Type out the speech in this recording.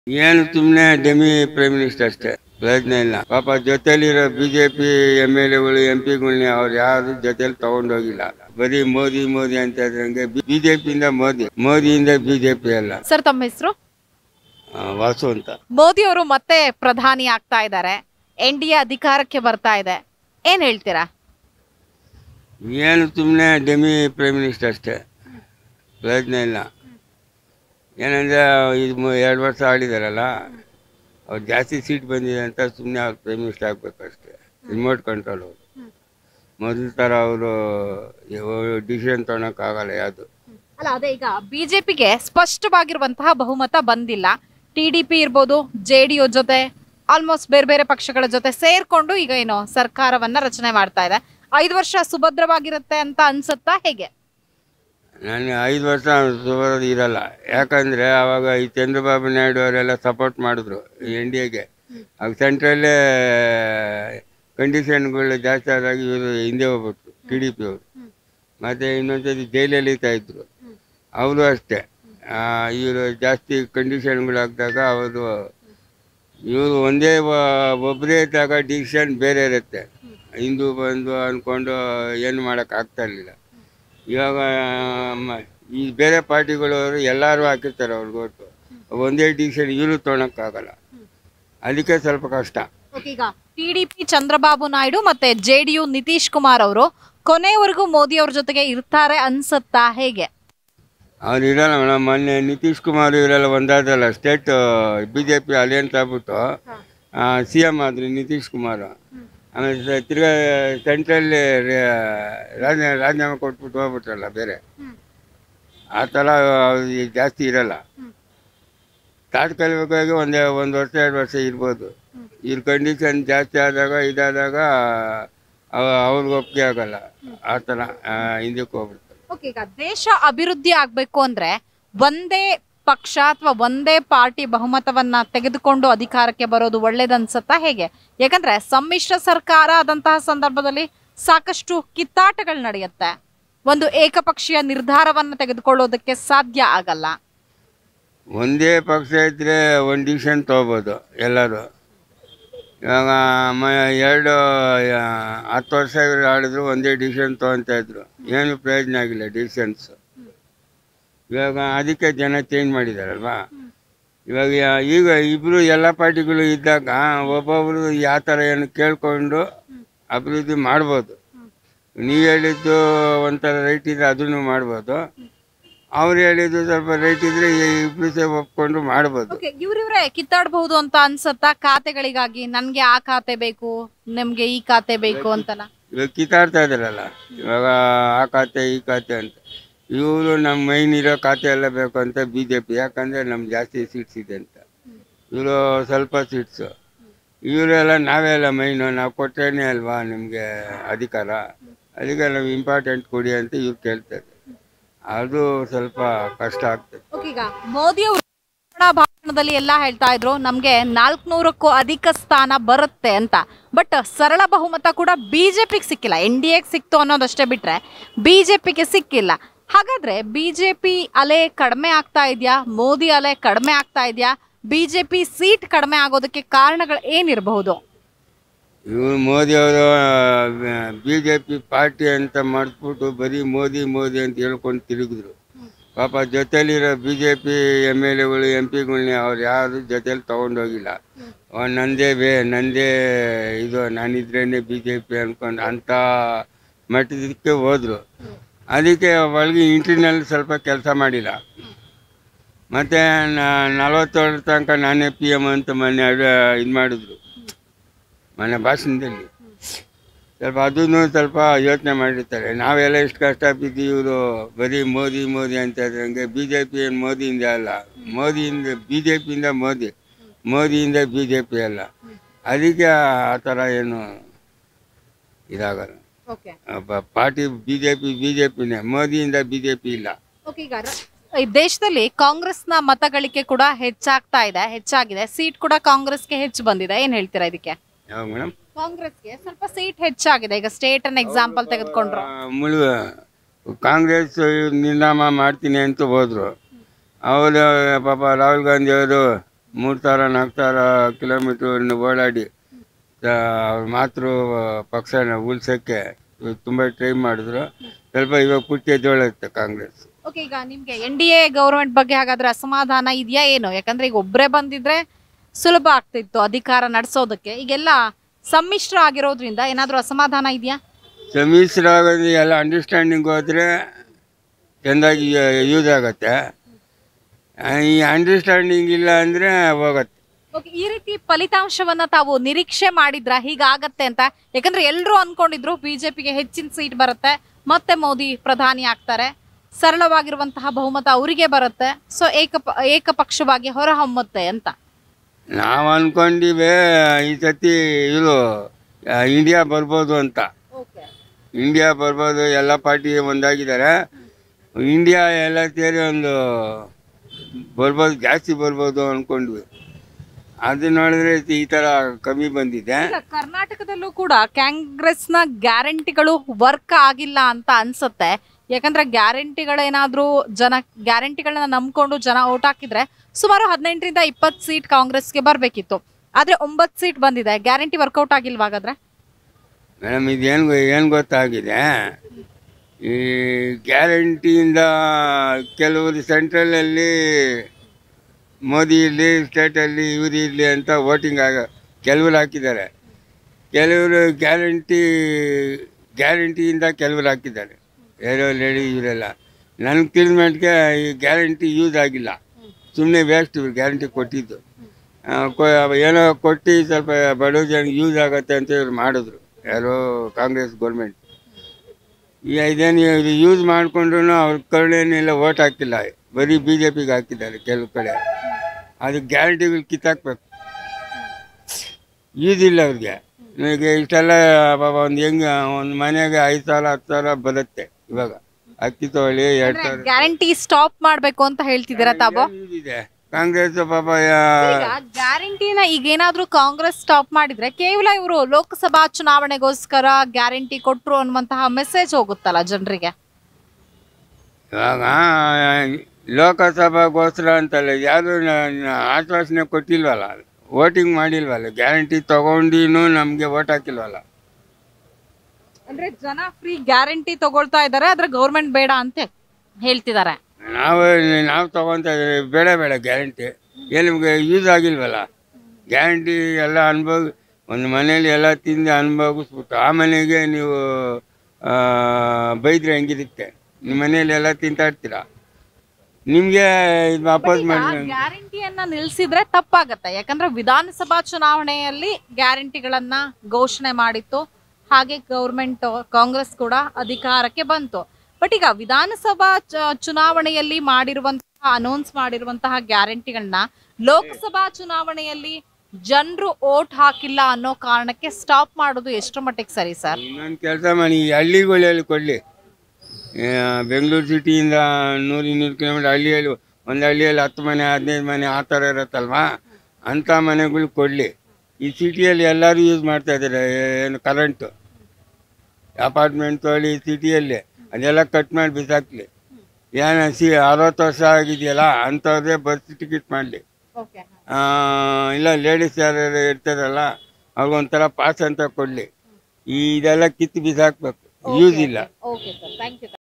ಏನು ಸುಮ್ಮನೆ ಡೆಮಿ prime minister ಅಷ್ಟೇ ಪ್ರಯೋಜನ ಇಲ್ಲ ಪಾಪ ಜೊತೆಲಿರೋ ಬಿಜೆಪಿ ಎಮ್ ಎಲ್ ಎಗಳು ಎಂ ಪಿಗಳನ್ನ ಅವ್ರು ಯಾರು ಜೊತೆಲಿ ತಗೊಂಡೋಗಿಲ್ಲ ಬರೀ ಮೋದಿ ಮೋದಿ ಅಂತ ಇದ್ರಂಗೆ ಬಿಜೆಪಿಯಿಂದ ಮೋದಿ ಮೋದಿಯಿಂದ ಬಿಜೆಪಿ ಅಲ್ಲ ಸರ್ ತಮ್ಮ ಹೆಸರು ಆ, ವಾಸು ಅಂತ ಮೋದಿ ಅವರು ಮತ್ತೆ ಪ್ರಧಾನಿ ಆಗ್ತಾ ಇದ್ದಾರೆ ಎನ್ ಡಿ ಎ ಅಧಿಕಾರಕ್ಕೆ ಬರ್ತಾ ಇದೆ ಏನ್ ಹೇಳ್ತೀರಾ ಏನು ಸುಮ್ಮನೆ ಡೆಮಿ ಪ್ರೈಮ್ ಮಿನಿಸ್ಟರ್ ಅಷ್ಟೇ ಪ್ರಯೋಜನ ಇಲ್ಲ ಏನಂದರೆ ಇದು ಮು- ಎರಡು ವರ್ಷ ಆಡಿದಾರಲ್ಲ ಅವ್ರು ಜಾಸ್ತಿ ಸೀಟ್ ಬಂದಿದೆ ಅಂತ ಸುಮ್ಮನೆ ಅವ್ರು ಪ್ರೈಮ್ ಮಿನಿಸ್ಟರ್ ಆಗಬೇಕು ಅಷ್ಟೇ ರಿಮೋಟ್ ಕಂಟ್ರೋಲ್ ಅವರು ಮೊದಲ ಥರ ಅವರು ಡಿಸಿಷನ್ ತೊಗೊಳಕ್ಕಾಗಲ್ಲ ಯಾವುದು ಅಲ್ಲ ಅದೇ ಈಗ ಬಿಜೆಪಿಗೆ ಸ್ಪಷ್ಟವಾಗಿರುವಂತಹ ಬಹುಮತ ಬಂದಿಲ್ಲ ಟಿ ಡಿ ಪಿ ಇರ್ಬೋದು ಜೆ ಡಿ ಯು ಜೊತೆ ಆಲ್ಮೋಸ್ಟ್ ಬೇರೆ ಬೇರೆ ಪಕ್ಷಗಳ ಜೊತೆ ಸೇರ್ಕೊಂಡು ಈಗ ಏನು ಸರ್ಕಾರವನ್ನ ರಚನೆ ಮಾಡ್ತಾ ಇದೆ ಐದು ವರ್ಷ ಸುಭದ್ರವಾಗಿರುತ್ತೆ ಅಂತ ಅನ್ಸುತ್ತಾ ಹೇಗೆ ನಾನು ಐದು ವರ್ಷ ಸುಬರೋದು ಇರಲ್ಲ ಯಾಕಂದರೆ ಆವಾಗ ಈ ಚಂದ್ರಬಾಬು ನಾಯ್ಡು ಅವರೆಲ್ಲ ಸಪೋರ್ಟ್ ಮಾಡಿದ್ರು ಎನ್ ಡಿ ಎಗೆ ಆಗ ಸೆಂಟ್ರಲ್ಲೇ ಕಂಡೀಷನ್ಗಳು ಜಾಸ್ತಿ ಆದಾಗ ಇವರು ಹಿಂದೆ ಹೋಗ್ಬಿಟ್ರು ಟಿ ಡಿ ಪಿ ಅವರು ಮತ್ತು ಇನ್ನೊಂದ್ಸತಿ ಜೈಲಲ್ಲಿತಾ ಇದ್ರು ಅವರು ಅಷ್ಟೇ ಇವರು ಜಾಸ್ತಿ ಕಂಡೀಷನ್ಗಳು ಹಾಕಿದಾಗ ಅವರು ಇವರು ಒಂದೇ ಒ- ಒಬ್ಬರೇ ಇದ್ದಾಗ ಡಿಸಿಷನ್ ಬೇರೆ ಇರುತ್ತೆ ಹಿಂದೂ ಬಂದು ಅಂದ್ಕೊಂಡು ಏನು ಮಾಡೋಕ್ಕೆ ಆಗ್ತಾ ಇರಲಿಲ್ಲ ಇವಾಗ ಮ- ಈ ಬೇರೆ ಪಾರ್ಟಿಗಳವರು ಎಲ್ಲರೂ ಹಾಕಿರ್ತಾರೆ ಅವ್ರಿಗೆ ಓಟು ಒಂದೇ ಡಿಸಿಷನ್ ಇವರು ತೊಗೊಳಕ್ಕಾಗಲ್ಲ ಅದಕ್ಕೆ ಸ್ವಲ್ಪ ಕಷ್ಟ ಈಗ T D P Chandrababu Naidu ಮತ್ತೆ J D U Nitish Kumar ಅವರು ಕೊನೆವರೆಗೂ ಮೋದಿ ಅವ್ರ ಜೊತೆಗೆ ಇರ್ತಾರೆ ಅನ್ಸುತ್ತಾ ಹೇಗೆ ಅವ್ರು ಇರಲ್ಲ ಮೇಡಮ್ ಮೊನ್ನೆ ನಿತೀಶ್ ಕುಮಾರ್ ಇವರೆಲ್ಲ ಒಂದಾದಲ್ಲ state B J P alliance ಆಗ್ಬಿಟ್ಟು ಸಿ ಎಮ್ ಆದ್ರು ನಿತೀಶ್ ಕುಮಾರ್ ಆಮೇಲೆ ಸ- ತಿರ್ಗಾ ಸೆಂಟ್ರಲ್ಲಿ ರಾಜ ರಾಜೀನಾಮೆ ಕೊಟ್ಬಿಟ್ಟು ಹೋಗ್ಬಿಟ್ರಲ್ಲ ಬೇರೆ ಆ ಥರ ಅವ್ರಿಗೆ ಜಾಸ್ತಿ ಇರಲ್ಲ ತಾತ್ಕಾಲಿಕವಾಗಿ ಒಂದೇ ಒಂದು ವರ್ಷ ಎರಡು ವರ್ಷ ಇರ್ಬೋದು ಇವ್ರ ಕಂಡೀಷನ್ ಜಾಸ್ತಿ ಆದಾಗ ಇದಾದಾಗ ಅವ- ಅವ್ರಿಗೆ ಒಪ್ಪಿಗೆ ಆಗಲ್ಲ ಆ ಥರ ಆ, ಹಿಂದಕ್ಕೆ ಹೋಗ್ಬಿಡ್ತಾರೆ ಓಕೆ ಈಗ ದೇಶ ಅಭಿವೃದ್ಧಿ ಆಗ್ಬೇಕು ಅಂದ್ರೆ ಒಂದೇ ಪಕ್ಷ ಅಥವಾ ಒಂದೇ ಪಾರ್ಟಿ ಬಹುಮತವನ್ನ ತೆಗೆದುಕೊಂಡು ಅಧಿಕಾರಕ್ಕೆ ಬರೋದು ಒಳ್ಳೇದನ್ಸತ್ತಾ ಹೇಗೆ ಯಾಕಂದ್ರೆ ಸಮ್ಮಿಶ್ರ ಸರ್ಕಾರ ಆದಂತಹ ಸಂದರ್ಭದಲ್ಲಿ ಸಾಕಷ್ಟು ಕಿತ್ತಾಟಗಳು ನಡೆಯುತ್ತೆ ಒಂದು ಏಕಪಕ್ಷೀಯ ನಿರ್ಧಾರವನ್ನ ತೆಗೆದುಕೊಳ್ಳೋದಕ್ಕೆ ಸಾಧ್ಯ ಆಗಲ್ಲ ಒಂದೇ ಪಕ್ಷ ಇದ್ದರೆ ಒಂದು ಡಿಸಿಷನ್ ತೊಗೋಬೋದು ಎಲ್ಲರೂ ಇವಾಗ ಮ ಎರಡು ಆ, ಹತ್ತು ವರ್ಷ ಇವರು ಆಡಿದ್ರು ಒಂದೇ ಡಿಸಿಷನ್ ತೊಗೊತಾ ಇದ್ರು ಏನು ಪ್ರಯೋಜನ ಆಗಿಲ್ಲ ಡಿಸಿಷನ್ಸ್ ಇವಾಗ ಅದಕ್ಕೆ ಜನ ಚೇಂಜ್ ಮಾಡಿದಾರಲ್ವಾ ಇವಾಗ ಯಾ- ಈಗ ಇಬ್ಬರು ಎಲ್ಲ ಪಾರ್ಟಿಗಳು ಇದ್ದಾಗ ಒಬ್ಬೊಬ್ರು ಯಾವ ಥರ ಏನು ಕೇಳಿಕೊಂಡು ಅಭಿವೃದ್ಧಿ ಮಾಡ್ಬೋದು ನೀವು ಹೇಳಿದ್ದು ಒಂಥರ ರೈಟ್ ಇದ್ರೆ ಅದನ್ನು ಮಾಡ್ಬೋದು ಅವ್ರು ಹೇಳಿದ್ದು ಸ್ವಲ್ಪ ರೈಟ್ ಇದ್ರೆ ಇಬ್ರು ಸಹ ಒಪ್ಕೊಂಡು ಮಾಡ್ಬೋದು ಓಕೆ ಇವ್ರಿವ್ರೆ ಕಿತ್ತಾಡಬಹುದು ಅಂತ ಅನ್ಸತ್ತಾ ಖಾತೆಗಳಿಗಾಗಿ ನನ್ಗೆ ಆ ಖಾತೆ ಬೇಕು ನಿಮ್ಗೆ ಈ ಖಾತೆ ಬೇಕು ಅಂತಲ್ಲ ಇವಾಗ ಕಿತ್ತಾಡ್ತಾ ಇದಾರಲ್ಲ ಇವಾಗ ಆ ಖಾತೆ ಈ ಖಾತೆ ಅಂತ ಇವರು ನಮ್ಮ ಮೈನ್ ಇರೋ ಖಾತೆ ಎಲ್ಲ ಬೇಕು ಅಂತ ಬಿ ಜೆ ಪಿ ಯಾಕಂದರೆ ನಮ್ಗೆ ಜಾಸ್ತಿ ಸೀಟ್ಸ್ ಇದೆ ಅಂತ ಇವರು ಸ್ವಲ್ಪ ಸೀಟ್ಸು ಇವರೆಲ್ಲ ನಾವೆಲ್ಲ ಮೈನು ನಾವು ಕೊಟ್ಟರೇನೆ ಅಲ್ವಾ ನಿಮಗೆ ಅಧಿಕಾರ ಅದಕ್ಕೆ ನಾವು ಇಂಪಾರ್ಟೆಂಟ್ ಕೊಡಿ ಅಂತ ಇವ್ರು ಕೇಳ್ತಾರೆ ಅದು ಸ್ವಲ್ಪ ಕಷ್ಟ ಆಗ್ತದೆ ಓಕೆ ಈಗ ಮೋದಿ ಅವರು ಚುನಾವಣಾ ಭಾಷಣದಲ್ಲಿ ಎಲ್ಲ ಹೇಳ್ತಾ ಇದ್ರು ನಮ್ಗೆ ನಾಲ್ಕುನೂರಕ್ಕೂ ಅಧಿಕ ಸ್ಥಾನ ಬರುತ್ತೆ ಅಂತ ಬಟ್ ಸರಳ ಬಹುಮತ ಕೂಡ ಬಿಜೆಪಿಗೆ ಸಿಕ್ಕಿಲ್ಲ ಎನ್ ಡಿ ಎಗೆ ಸಿಕ್ತು ಅನ್ನೋದಷ್ಟೇ ಬಿಟ್ರೆ ಬಿಜೆಪಿಗೆ ಸಿಕ್ಕಿಲ್ಲ ಹಾಗಾದ್ರೆ ಬಿಜೆಪಿ ಅಲೆ ಕಡಿಮೆ ಆಗ್ತಾ ಇದೆಯಾ ಮೋದಿ ಅಲೆ ಕಡಿಮೆ ಆಗ್ತಾ ಇದೆಯಾ ಬಿಜೆಪಿ ಸೀಟ್ ಕಡಿಮೆ ಆಗೋದಕ್ಕೆ ಕಾರಣಗಳು ಏನಿರಬಹುದು ಇವರು ಮೋದಿ ಅವರು ಬಿ ಜೆ ಪಿ ಪಾರ್ಟಿ ಅಂತ ಮಾಡಿಸ್ಬಿಟ್ಟು ಬರೀ ಮೋದಿ ಮೋದಿ ಅಂತ ಹೇಳ್ಕೊಂಡು ತಿರುಗಿದ್ರು ಪಾಪ ಜೊತೆಲಿರೋ B J P M L ಎಗಳು ಎಂ ಪಿಗಳನ್ನ ಅವ್ರು ಯಾರು ಜೊತೆಲಿ ತೊಗೊಂಡೋಗಿಲ್ಲ ಅವ ನಂದೇ ಬೇ ನಂದೇ ಇದು ನಾನಿದ್ರೇನೆ ಬಿ ಜೆ ಪಿ ಅಂದ್ಕೊಂಡು ಅಂಥ ಮಟ್ಟದಕ್ಕೆ ಹೋದರು ಅದಕ್ಕೆ ಒಳಗೆ ಇಂಟ್ರಿನಲ್ಲಿ ಸ್ವಲ್ಪ ಕೆಲಸ ಮಾಡಿಲ್ಲ ಮತ್ತು ನಲವತ್ತೇಳರ ತನಕ ನಾನೇ ಪಿ ಎಮ್ ಅಂತ ಮೊನ್ನೆ ಇದು ಮಾಡಿದ್ರು ಮನೆ ಭಾಷಣದಲ್ಲಿ ಸ್ವಲ್ಪ ಅದನ್ನು ಸ್ವಲ್ಪ ಯೋಚನೆ ಮಾಡಿರ್ತಾರೆ ನಾವೆಲ್ಲ ಎಷ್ಟು ಕಷ್ಟ ಬಿದ್ದು ಇವರು ಬರೀ ಮೋದಿ ಮೋದಿ ಅಂತ ಇದ್ರಂಗೆ ಬಿ ಜೆ ಪಿ ಏನು ಮೋದಿಯಿಂದ ಅಲ್ಲ ಮೋದಿಯಿಂದ ಬಿ ಜೆ ಪಿಯಿಂದ ಮೋದಿ ಮೋದಿಯಿಂದ ಬಿ ಜೆ ಪಿ ಅಲ್ಲ ಅದಕ್ಕೆ ಆ ಥರ ಏನು ಇದಾಗಲ್ಲ ಓಕೆ ಪ- party B J P B J ಪಿನೇ ಮೋದಿಯಿಂದ ಬಿ ಜೆ ಪಿ ಇಲ್ಲ ಓಕೆ ಈಗ ರ- ಈ ದೇಶದಲ್ಲಿ ಕಾಂಗ್ರೆಸ್ನ ಮತಗಳಿಕೆ ಕೂಡ ಹೆಚ್ಚಾಗ್ತಾ ಇದೆ ಹೆಚ್ಚಾಗಿದೆ ಸೀಟ್ ಕೂಡ ಕಾಂಗ್ರೆಸ್ಗೆ ಹೆಚ್ಚು ಬಂದಿದೆ ಏನ್ ಹೇಳ್ತೀರಾ ಇದಕ್ಕೆ ಯಾವಾಗ ಮೇಡಮ್ ಕಾಂಗ್ರೆಸ್ಗೆ ಸ್ವಲ್ಪ ಸೀಟ್ ಹೆಚ್ಚಾಗಿದೆ ಈಗ ಸ್ಟೇಟ್ ಅನ್ನ ಎಕ್ಸಾಂಪಲ್ ತೆಗೆದುಕೊಂಡ್ರು ಮುಳು ಕಾಂಗ್ರೆಸ್ ನಿರ್ನಾಮ ಮಾಡ್ತೀನಿ ಅಂತ ಹೋದ್ರು ಅವರು ಪಾಪ ರಾಹುಲ್ ಗಾಂಧಿ ಅವರು ಮೂರು ಸಾವಿರ ನಾಲ್ಕು ಸಾವಿರ ಕಿಲೋಮೀಟ್ರ್ ಓಡಾಡಿ ಆ, ಅವ್ರ ಮಾತೃ ಪಕ್ಷನ ಉಳ್ಸೋಕ್ಕೆ ತುಂಬ ಟ್ರೈ ಮಾಡಿದ್ರು ಸ್ವಲ್ಪ ಇವಾಗ ಪುಟ್ಟಿ ಎದ್ದೊಳುತ್ತೆ ಕಾಂಗ್ರೆಸ್ ಓಕೆ ಈಗ ನಿಮ್ಗೆ ಎನ್ ಡಿ ಎ ಗೌರ್ಮೆಂಟ್ ಬಗ್ಗೆ ಹಾಗಾದ್ರೆ ಅಸಮಾಧಾನ ಇದೆಯಾ ಏನು ಯಾಕಂದ್ರೆ ಈಗ ಒಬ್ಬರೇ ಬಂದಿದ್ರೆ ಸುಲಭ ಆಗ್ತಿತ್ತು ಅಧಿಕಾರ ನಡೆಸೋದಕ್ಕೆ ಈಗೆಲ್ಲ ಸಮ್ಮಿಶ್ರ ಆಗಿರೋದ್ರಿಂದ ಏನಾದ್ರೂ ಅಸಮಾಧಾನ ಇದೆಯಾ ಸಮ್ಮಿಶ್ರ ಆಗೋದು ಎಲ್ಲ ಅಂಡರ್ಸ್ಟ್ಯಾಂಡಿಂಗ್ ಹೋದರೆ ಚೆಂದಾಗಿ ಯೂಸ್ ಆಗುತ್ತೆ ಆ, ಈ ಅಂಡರ್ಸ್ಟ್ಯಾಂಡಿಂಗ್ ಇಲ್ಲ ಅಂದರೆ ಹೋಗತ್ತೆ ಓಕೆ ಈ ರೀತಿ ಫಲಿತಾಂಶವನ್ನ ತಾವು ನಿರೀಕ್ಷೆ ಮಾಡಿದ್ರ ಹೀಗಾಗತ್ತೆ ಅಂತ ಯಾಕಂದ್ರೆ ಎಲ್ಲರೂ ಅನ್ಕೊಂಡಿದ್ರು ಬಿಜೆಪಿಗೆ ಹೆಚ್ಚಿನ ಸೀಟ್ ಬರುತ್ತೆ ಮತ್ತೆ ಮೋದಿ ಪ್ರಧಾನಿ ಆಗ್ತಾರೆ ಸರಳವಾಗಿರುವಂತಹ ಬಹುಮತ ಅವರಿಗೆ ಬರುತ್ತೆ ಸೊ ಏಕ ಏಕಪಕ್ಷವಾಗಿ ಹೊರಹೊಮ್ಮುತ್ತೆ ಅಂತ ನಾವು ಅಂದ್ಕೊಂಡಿವೆ ಈ ಸತಿ ಇದು ಆ, ಇಂಡಿಯಾ ಬರ್ಬೋದು ಅಂತ ಇಂಡಿಯಾ ಬರ್ಬೋದು ಎಲ್ಲ ಪಾರ್ಟಿ ಒಂದಾಗಿದ್ದಾರೆ ಇಂಡಿಯಾ ಎಲ್ಲ ಸೇರಿ ಒಂದು ಬರ್ಬೋದು ಜಾಸ್ತಿ ಬರ್ಬೋದು ಅಂದ್ಕೊಂಡ್ವಿ ಅದು ನೋಡಿದ್ರೆ ಈ ಥರ ಕಮ್ಮಿ ಬಂದಿದೆ ಈಗ ಕರ್ನಾಟಕದಲ್ಲೂ ಕೂಡ ಕಾಂಗ್ರೆಸ್ನ ಗ್ಯಾರಂಟಿಗಳು ವರ್ಕ್ ಆಗಿಲ್ಲ ಅಂತ ಅನ್ಸುತ್ತೆ ಯಾಕಂದ್ರೆ ಗ್ಯಾರಂಟಿಗಳೇನಾದ್ರೂ ಜನ ಗ್ಯಾರಂಟಿಗಳನ್ನ ನಂಬ್ಕೊಂಡು ಜನ ಓಟ್ ಹಾಕಿದ್ರೆ ಸುಮಾರು ಹದಿನೆಂಟರಿಂದ ಇಪ್ಪತ್ತು ಸೀಟ್ ಕಾಂಗ್ರೆಸ್ಗೆ ಬರಬೇಕಿತ್ತು ಆದ್ರೆ ಒಂಬತ್ತು ಸೀಟ್ ಬಂದಿದೆ ಗ್ಯಾರಂಟಿ ವರ್ಕೌಟ್ ಆಗಿಲ್ವಾ ಹಾಗಾದ್ರೆ ಮೇಡಮ್ ಇದೇನು ಏನು ಗೊತ್ತಾಗಿದೆ ಈ ಗ್ಯಾರಂಟಿಯಿಂದ ಕೆಲವರು ಸೆಂಟ್ರಲಲ್ಲಿ ಮೋದಿ ಇರಲಿ ಸ್ಟೇಟಲ್ಲಿ ಇವರು ಇರಲಿ ಅಂತ ವೋಟಿಂಗ್ ಆಗ ಕೆಲವರು ಹಾಕಿದ್ದಾರೆ ಕೆಲವರು ಗ್ಯಾರಂಟಿ ಗ್ಯಾರಂಟಿಯಿಂದ ಕೆಲವರು ಹಾಕಿದ್ದಾರೆ ಯಾರೋ ಲೇಡಿ ಇವರೆಲ್ಲ ನನಗೆ ತಿಳಿದ ಮಟ್ಟಿಗೆ ಈ ಗ್ಯಾರಂಟಿ ಯೂಸ್ ಆಗಿಲ್ಲ ಸುಮ್ಮನೆ ವೇಸ್ಟ್ ಇವ್ರು ಗ್ಯಾರಂಟಿ ಕೊಟ್ಟಿದ್ದು ಆ, ಕೊ- ಏನೋ ಕೊಟ್ಟು ಸ್ವಲ್ಪ ಬಡವ ಜನಕ್ಕೆ ಯೂಸ್ ಆಗುತ್ತೆ ಅಂತ ಇವ್ರು ಮಾಡಿದ್ರು ಯಾರೋ ಕಾಂಗ್ರೆಸ್ ಗೌರ್ಮೆಂಟ್ ಈ ಇದೇನು ಇದು ಯೂಸ್ ಮಾಡಿಕೊಂಡ್ರು ಅವ್ರ ಕರುಣೆನೆಲ್ಲ ಓಟ್ ಹಾಕಿಲ್ಲ ಬರೀ ಬಿ ಜೆ ಪಿಗೆ ಹಾಕಿದ್ದಾರೆ ಕೆಲವು ಕಡೆ ಅದು ಗ್ಯಾರಂಟಿಗಳು ಕಿತ್ತಾಕ್ಬೇಕು ಯೂಸ್ ಇಲ್ಲ ಅವ್ರಿಗೆ ಈಗ ಇಷ್ಟೆಲ್ಲ ಪಾಪ ಒಂದು ಹೆಂಗೆ ಒಂದು ಮನೆಗೆ ಐದು ಸಾವಿರ ಹತ್ತು ಸಾವಿರ ಬರುತ್ತೆ ಇವಾಗ ಅಕ್ಕಿ ತಗೊಳ್ಳಿ ಎರಡು ಸಾವಿರ ಗ್ಯಾರಂಟಿ ಸ್ಟಾಪ್ ಮಾಡ್ಬೇಕು ಅಂತ ಹೇಳ್ತಿದ್ದೀರಾ ತಾವು ಯೂಸ್ ಇದೆ ಕಾಂಗ್ರೆಸ್ ಪಾಪ ಯಾ- ಈಗ ಗ್ಯಾರಂಟಿನ ಈಗ ಏನಾದ್ರೂ ಕಾಂಗ್ರೆಸ್ ಸ್ಟಾಪ್ ಮಾಡಿದ್ರೆ ಕೇವಲ ಇವರು ಲೋಕಸಭಾ ಚುನಾವಣೆಗೋಸ್ಕರ ಗ್ಯಾರಂಟಿ ಕೊಟ್ರು ಅನ್ನುವಂತಹ ಮೆಸೇಜ್ ಹೋಗುತ್ತಲ್ಲ ಜನರಿಗೆ ಇವಾಗ ಲೋಕಸಭಾಗೋಸ್ಕರ ಅಂತಲ್ಲ ಯಾರು ಆಶ್ವಾಸನೆ ಕೊಟ್ಟಿಲ್ವಲ್ಲ ವೋಟಿಂಗ್ ಮಾಡಿಲ್ವಲ್ಲ ಗ್ಯಾರಂಟಿ ತಗೊಂಡಿನೂ ನಮಗೆ ವೋಟ್ ಹಾಕಿಲ್ವಲ್ಲ ಅಂದ್ರೆ ಜನ ಫ್ರೀ ಗ್ಯಾರಂಟಿ ತಗೊಳ್ತಾ ಇದಾರೆ ಆದ್ರೆ ಗೌರ್ಮೆಂಟ್ ಬೇಡ ಅಂತ ಹೇಳ್ತಿದ್ದಾರೆ ನಾವು ನಾವು ತಗೊತಾ ಇದ್ದೀವಿ ಬೇಡ ಬೇಡ ಗ್ಯಾರಂಟಿ ಏನು ನಿಮಗೆ ಯೂಸ್ ಆಗಿಲ್ವಲ್ಲ ಗ್ಯಾರಂಟಿ ಎಲ್ಲ ಅನುಭವ ಒಂದು ಮನೇಲಿ ಎಲ್ಲ ತಿಂದು ಅನುಭವಿಸ್ಬಿಟ್ಟು ಆ ಮನೆಗೆ ನೀವು ಆ, ಬೈದ್ರೆ ಹೆಂಗಿರುತ್ತೆ ನಿಮ್ಮ ಮನೇಲಿ ಎಲ್ಲ ತಿಂತಾ ಇರ್ತೀರಾ ನಿಮಗೆ ಇದು ಅಪೋಸ್ ಮಾಡಿ ಗ್ಯಾರಂಟಿಯನ್ನ ನಿಲ್ಸಿದ್ರೆ ತಪ್ಪಾಗತ್ತೆ ಯಾಕಂದ್ರೆ ವಿಧಾನಸಭಾ ಚುನಾವಣೆಯಲ್ಲಿ ಗ್ಯಾರಂಟಿಗಳನ್ನ ಘೋಷಣೆ ಮಾಡಿತ್ತು ಹಾಗೆ ಗೌರ್ಮೆಂಟ್ ಕಾಂಗ್ರೆಸ್ ಕೂಡ ಅಧಿಕಾರಕ್ಕೆ ಬಂತು ಬಟ್ ಈಗ ವಿಧಾನಸಭಾ ಚ- ಚುನಾವಣೆಯಲ್ಲಿ ಮಾಡಿರುವಂತಹ ಅನೌನ್ಸ್ ಮಾಡಿರುವಂತಹ ಗ್ಯಾರಂಟಿಗಳನ್ನ ಲೋಕಸಭಾ ಚುನಾವಣೆಯಲ್ಲಿ ಜನರು ಓಟ್ ಹಾಕಿಲ್ಲ ಅನ್ನೋ ಕಾರಣಕ್ಕೆ ಸ್ಟಾಪ್ ಮಾಡೋದು ಎಷ್ಟು ಮಟ್ಟಿಗೆ ಸರಿ ಸರ್ ಇನ್ನೊಂದು ಕೆಲಸ ಮಾಡಿ ಈ ಹಳ್ಳಿಗಳಲ್ಲಿ ಕೊಡಲಿ ಬೆಂಗಳೂರು ಸಿಟಿಯಿಂದ ನೂರು ಇನ್ನೂರು ಕಿಲೋಮೀಟರ್ ಹಳ್ಳಿಯಲ್ಲಿ ಒಂದು ಹಳ್ಳಿಯಲ್ಲಿ ಹತ್ತು ಮನೆ ಹದಿನೈದು ಮನೆ ಆ ಥರ ಇರುತ್ತಲ್ವಾ ಅಂಥ ಮನೆಗಳು ಕೊಡಲಿ ಈ ಸಿಟಿಯಲ್ಲಿ ಎಲ್ಲರೂ ಯೂಸ್ ಮಾಡ್ತಾ ಇದ್ದಾರೆ ಏನು ಕರೆಂಟು ಅಪಾರ್ಟ್ಮೆಂಟ್ ತೊಗೊಳ್ಳಿ ಸಿಟಿಯಲ್ಲಿ ಅದೆಲ್ಲ ಕಟ್ ಮಾಡಿ ಬಿಸಾಕ್ಲಿ ಏನು ಸಿ ಅರವತ್ತು ವರ್ಷ ಆಗಿದೆಯಲ್ಲ ಅಂಥವ್ರದ್ದೇ ಬಸ್ ಟಿಕೆಟ್ ಮಾಡಲಿ ಇಲ್ಲ ಲೇಡೀಸ್ ಯಾರು ಇರ್ತಾರಲ್ಲ ಅವ್ರಿಗೊಂಥರ ಪಾಸ್ ಅಂತ ಕೊಡಲಿ ಇದೆಲ್ಲ ಕಿತ್ತು ಬಿಸಾಕ್ಬೇಕು ಯೂಸ್ ಇಲ್ಲ ಓಕೆ ಸರ್ ಥ್ಯಾಂಕ್ ಯು